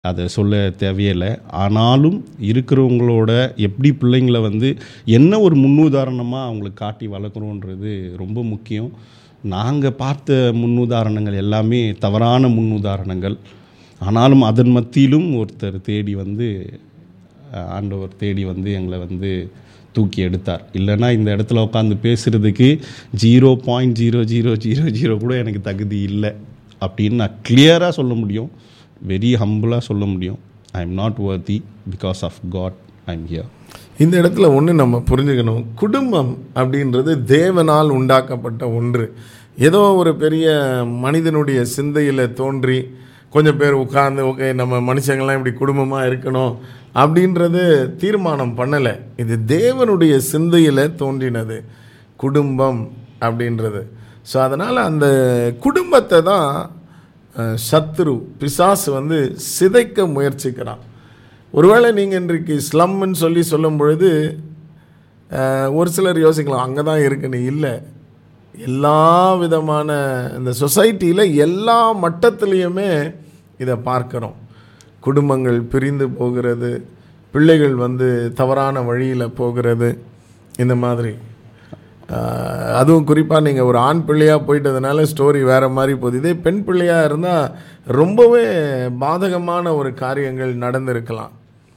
அதை சொல்ல தேவையில்லை ஆனாலும் இருக்கிறவங்களோட எப்படி பிள்ளைங்கள வந்து என்ன ஒரு முன்னுதாரணமாக அவங்களுக்கு காட்டி வளர்க்குறோன்றது ரொம்ப முக்கியம் நாங்கள் பார்த்த முன்னுதாரணங்கள் எல்லாமே தவறான முன்னுதாரணங்கள் ஆனாலும் அதன் மத்தியிலும் ஒருத்தர் தேடி வந்து அஹ், ஆண்டவர் தேடி வந்து எங்களை வந்து தூக்கி எடுத்தார் இல்லைன்னா இந்த இடத்துல உட்காந்து பேசுகிறதுக்கு zero point zero zero zero zero கூட எனக்கு தகுதி இல்லை அப்படின்னு நான் கிளியராக சொல்ல முடியும் வெரி ஹம்பிளாக சொல்ல முடியும் I am not worthy because of God I am here இந்த இடத்துல ஒன்று நம்ம புரிஞ்சுக்கணும் குடும்பம் அப்படின்றது தேவனால் உண்டாக்கப்பட்ட ஒன்று ஏதோ ஒரு பெரிய மனிதனுடைய சிந்தையில் தோன்றி கொஞ்சம் பேர் உட்கார்ந்து ஓகே நம்ம மனுஷங்கள்லாம் இப்படி குடும்பமாக இருக்கணும் அப்படின்றது தீர்மானம் பண்ணலை இது தேவனுடைய சிந்தையில் தோன்றினது குடும்பம் அப்படின்றது ஸோ அதனால் அந்த குடும்பத்தை தான் அஹ், சத்துரு பிசாசு வந்து சிதைக்க முயற்சிக்கிறான் ஒருவேளை நீங்கள் இன்றைக்கு ஸ்லம்னு சொல்லி சொல்லும் பொழுது அஹ், ஒரு சிலர் யோசிக்கலாம் அங்கே தான் இருக்குன்னு இல்லை எல்லா விதமான இந்த சொசைட்டியில் எல்லா மட்டத்துலேயுமே இதை பார்க்குறோம் குடும்பங்கள் பிரிந்து போகிறது பிள்ளைகள் வந்து தவறான வழியில் போகிறது இந்த மாதிரி ஆஹ் அதுவும் குறிப்பாக நீங்கள் ஒரு ஆண் பிள்ளையாக போயிட்டதுனால ஸ்டோரி வேறு மாதிரி போகுது இதே பெண் பிள்ளையாக இருந்தால் ரொம்பவே பாதகமான ஒரு காரியங்கள் நடந்திருக்கலாம்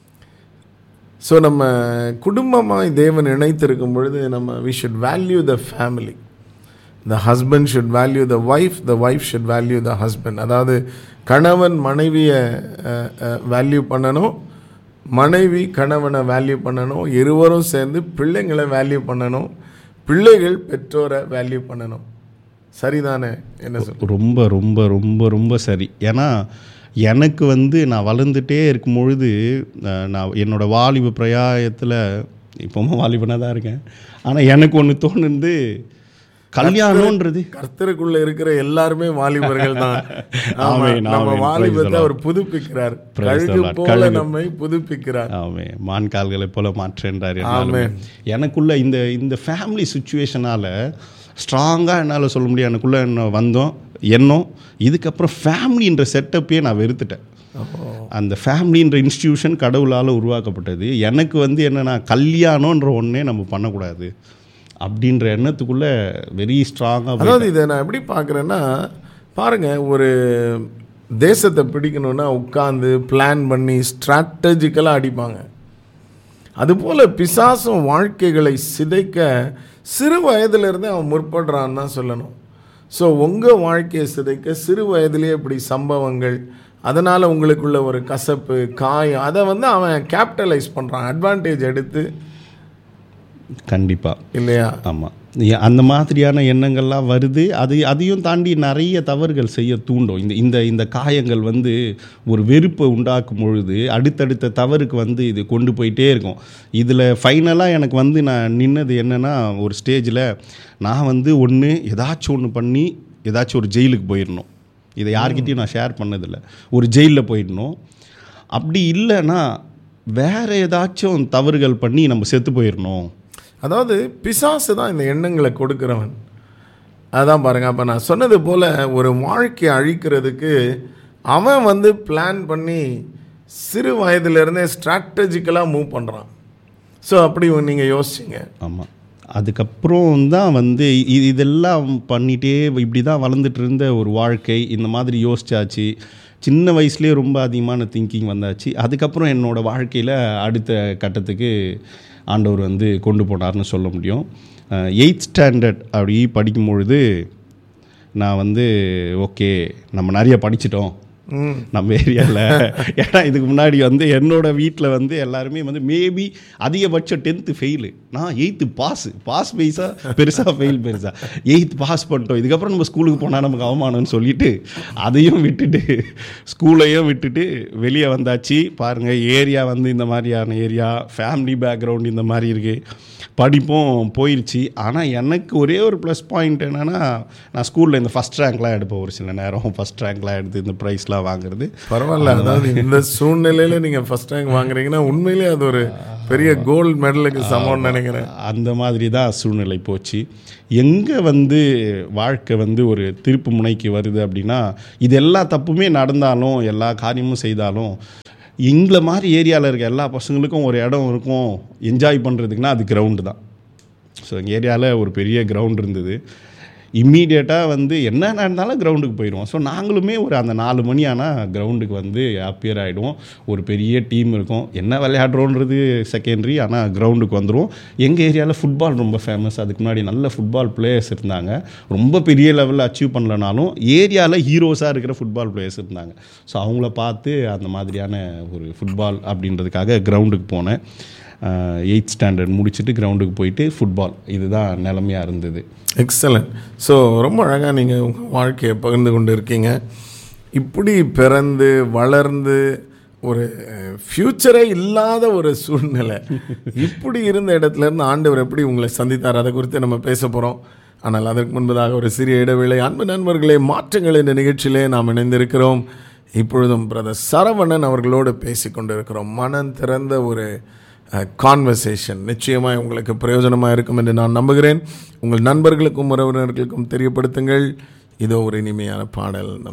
ஸோ நம்ம குடும்பமாய் தேவன் இணைத்திருக்கும் பொழுது நம்ம we should value the family the husband should value the wife the wife should value the husband அதாவது கணவன் மனைவியை வேல்யூ பண்ணணும் மனைவி கணவனை வேல்யூ பண்ணணும் இருவரும் சேர்ந்து பிள்ளைங்களை வேல்யூ பண்ணணும் பிள்ளைகள் பெற்றோரை வேல்யூ பண்ணணும் சரிதானே என்ன சொல் ரொம்ப ரொம்ப ரொம்ப ரொம்ப சரி ஏன்னா எனக்கு வந்து நான் வளர்ந்துட்டே இருக்கும் பொழுது அஹ், நான் என்னோடய வாலிப பிரயாயத்தில் இப்போவும் வாலிபனாக தான் இருக்கேன் ஆனால் எனக்கு ஒன்று தோணுது கல்யாணன்றது கர்த்தருக்குள்ள இருக்கிற எல்லாருமே வாலிபர்கள் தான் ஆமா, ஆமென், நம்ம ஆமென். வாலிபத்தை Praise the our புதுப்பிக்கிறார் Praise the கழுகு Lord. போல கழுகு. நம்மை புதுப்பிக்கிறார் ஆமே மான் கால்களை போல மாற்றேன்றார் ஆமென். எனக்குள்ள இந்த இந்த ஃபேமிலி சுச்சுவேஷனால் ஸ்ட்ராங்காக என்னால் சொல்ல முடியும் எனக்குள்ளே என்ன வந்தோம் எண்ணம் இதுக்கப்புறம் ஃபேமிலின்ற செட்டப்பே நான் வெறுத்துட்டேன் அந்த ஃபேமிலின்ற இன்ஸ்டிடியூஷன் கடவுளால் உருவாக்கப்பட்டது எனக்கு வந்து என்னன்னா கல்யாணன்ற ஒன்றே நம்ம பண்ணக்கூடாது அப்படின்ற எண்ணத்துக்குள்ளே வெரி ஸ்ட்ராங்காக அதாவது இதை நான் எப்படி பார்க்குறேன்னா பாருங்க ஒரு தேசத்தை பிடிக்கணும்னா உட்காந்து பிளான் பண்ணி ஸ்ட்ராட்டஜிக்கலாக அடிப்பாங்க அதுபோல் பிசாசும் வாழ்க்கைகளை சிதைக்க சிறு வயதிலிருந்தே அவன் முற்படுறான்னு தான் சொல்லணும் ஸோ உங்கள் வாழ்க்கையை சிதைக்க சிறு வயதிலேயே இப்படி சம்பவங்கள் அதனால் உங்களுக்குள்ள ஒரு கசப்பு காயம் அதை வந்து அவன் கேபிட்டலைஸ் பண்ணுறான் அட்வான்டேஜ் எடுத்து கண்டிப்பாக இல்லையா ஆமாம் அந்த மாதிரியான எண்ணங்கள்லாம் வருது அது அதையும் தாண்டி நிறைய தவறுகள் செய்ய தூண்டும் இந்த இந்த இந்த காயங்கள் வந்து ஒரு வெறுப்பை உண்டாக்கும் பொழுது அடுத்தடுத்த தவறுக்கு வந்து இது கொண்டு போயிட்டே இருக்கும் இதில் ஃபைனலாக எனக்கு வந்து நான் நின்னது என்னென்னா ஒரு ஸ்டேஜில் நான் வந்து ஒன்று ஏதாச்சும் ஒன்று பண்ணி ஏதாச்சும் ஒரு ஜெயிலுக்கு போயிடணும் இதை யார்கிட்டயும் நான் ஷேர் பண்ணதில்லை ஒரு ஜெயிலில் போயிடணும் அப்படி இல்லைன்னா வேறு ஏதாச்சும் தவறுகள் பண்ணி நம்ம செத்து போயிடணும் அதாவது பிசாசு தான் இந்த எண்ணங்களை கொடுக்கிறவன் அதான் பாருங்க அப்போ நான் சொன்னது போல் ஒரு வாழ்க்கையை அழிக்கிறதுக்கு அவன் வந்து பிளான் பண்ணி சிறு வயதிலிருந்தே ஸ்ட்ராட்டஜிக்கலாக மூவ் பண்ணுறான் ஸோ அப்படி நீங்கள் யோசிச்சிங்க ஆமாம் அதுக்கப்புறம் தான் வந்து இ- இதெல்லாம் பண்ணிகிட்டே இப்படி தான் வளர்ந்துட்டு இருந்த ஒரு வாழ்க்கை இந்த மாதிரி யோசிச்சாச்சு சின்ன வயசுலேயே ரொம்ப அதிகமான திங்கிங் வந்தாச்சு அதுக்கப்புறம் என்னோடய வாழ்க்கையில் அடுத்த கட்டத்துக்கு ஆண்டவர் வந்து கொண்டு போனார்னு சொல்ல முடியும் எயித் ஸ்டாண்டர்ட் அப்படி படிக்கும் பொழுது நான் வந்து ஓகே நம்ம நிறைய படிச்சிட்டோம் ம் நம்ம ஏரியாவில் ஏன்னா இதுக்கு முன்னாடி வந்து என்னோட வீட்டில் வந்து எல்லாருமே வந்து மேபி அதிகபட்சம் டென்த்து ஃபெயிலு நான் எயித்து பாஸ் பாஸ் பெருசாக பெருசாக ஃபெயில் பெருசா எயித்து பாஸ் பண்ணிட்டோம் இதுக்கப்புறம் நம்ம ஸ்கூலுக்கு போனால் நமக்கு அவமானம்னு சொல்லிட்டு அதையும் விட்டுட்டு ஸ்கூலையும் விட்டுட்டு வெளியே வந்தாச்சு பாருங்கள் ஏரியா வந்து இந்த மாதிரியான ஏரியா ஃபேமிலி பேக்ரவுண்ட் இந்த மாதிரி இருக்குது படிப்பும் போயிடுச்சு ஆனால் எனக்கு ஒரே ஒரு ப்ளஸ் பாயிண்ட் என்னென்னா நான் ஸ்கூலில் இந்த ஃபஸ்ட் ரேங்க்லாம் எடுப்பேன் ஒரு சில நேரம் ஃபஸ்ட் ரேங்க்லாம் எடுத்து இந்த ப்ரைஸ்லாம் வாங்குறது பரவாயில்ல அதாவது இந்த சூழ்நிலையில் நீங்கள் ஃபஸ்ட் ரேங்க் வாங்குறீங்கன்னா உண்மையிலே அது ஒரு பெரிய கோல்டு மெடலுக்கு சமம்னு நினைக்கிறேன் அந்த மாதிரி தான் சூழ்நிலை போச்சு எங்கே வந்து வாழ்க்கை வந்து ஒரு திருப்பு முனைக்கு வருது அப்படின்னா இது எல்லா தப்புமே நடந்தாலும் எல்லா காரியமும் செய்தாலும் எங்களை மாதிரி ஏரியாவில் இருக்க எல்லா பசங்களுக்கும் ஒரு இடம் இருக்கும் என்ஜாய் பண்ணுறதுக்குன்னா அது கிரவுண்டு தான் ஸோ எங்கள் ஏரியாவில் ஒரு பெரிய கிரவுண்ட் இருந்தது இம்மீடியட்டாக வந்து என்ன நடந்தாலும் கிரவுண்டுக்கு போயிடுவோம் ஸோ நாங்களுமே ஒரு அந்த நாலு மணி ஆனால் கிரவுண்டுக்கு வந்து அப்பியர் ஆகிடுவோம் ஒரு பெரிய டீம் இருக்கும் என்ன விளையாடுறோன்றது செகண்டரி ஆனால் கிரவுண்டுக்கு வந்துடுவோம் எங்கள் ஏரியாவில் ஃபுட்பால் ரொம்ப ஃபேமஸ் அதுக்கு முன்னாடி நல்ல ஃபுட்பால் பிளேயர்ஸ் இருந்தாங்க ரொம்ப பெரிய லெவலில் அச்சீவ் பண்ணலனாலும் ஏரியாவில் ஹீரோஸாக இருக்கிற ஃபுட்பால் பிளேயர்ஸ் இருந்தாங்க ஸோ அவங்கள பார்த்து அந்த மாதிரியான ஒரு ஃபுட்பால் அப்படின்றதுக்காக கிரவுண்டுக்கு போனேன் எயித் ஸ்டாண்டர்ட் முடிச்சுட்டு கிரவுண்டுக்கு போயிட்டு ஃபுட்பால் இதுதான் நிலமையாக இருந்தது எக்ஸலண்ட் ஸோ ரொம்ப அழகாக நீங்கள் உங்கள் வாழ்க்கையை பகிர்ந்து கொண்டு இருக்கீங்க இப்படி பிறந்து வளர்ந்து ஒரு ஃப்யூச்சரே இல்லாத ஒரு சூழ்நிலை இப்படி இருந்த இடத்துல இருந்து ஆண்டவர் எப்படி உங்களை சந்தித்தார் அதை குறித்து நம்ம பேச போகிறோம் ஆனால் அதற்கு முன்பதாக ஒரு சிறிய இடைவேளை அன்பு நண்பர்களே மாற்றங்கள் என்ற நிகழ்ச்சியிலே நாம் இணைந்திருக்கிறோம் இப்பொழுதும் பிரதர் சரவணன் அவர்களோடு பேசி கொண்டிருக்கிறோம் மனம் திறந்த ஒரு கான்வர்சேஷன் நிச்சயமாக உங்களுக்கு பிரயோஜனமாக இருக்கும் என்று நான் நம்புகிறேன் உங்கள் நண்பர்களுக்கும் உறவினர்களுக்கும் தெரியப்படுத்துங்கள் இதோ ஒரு இனிமையான பாடல் நம்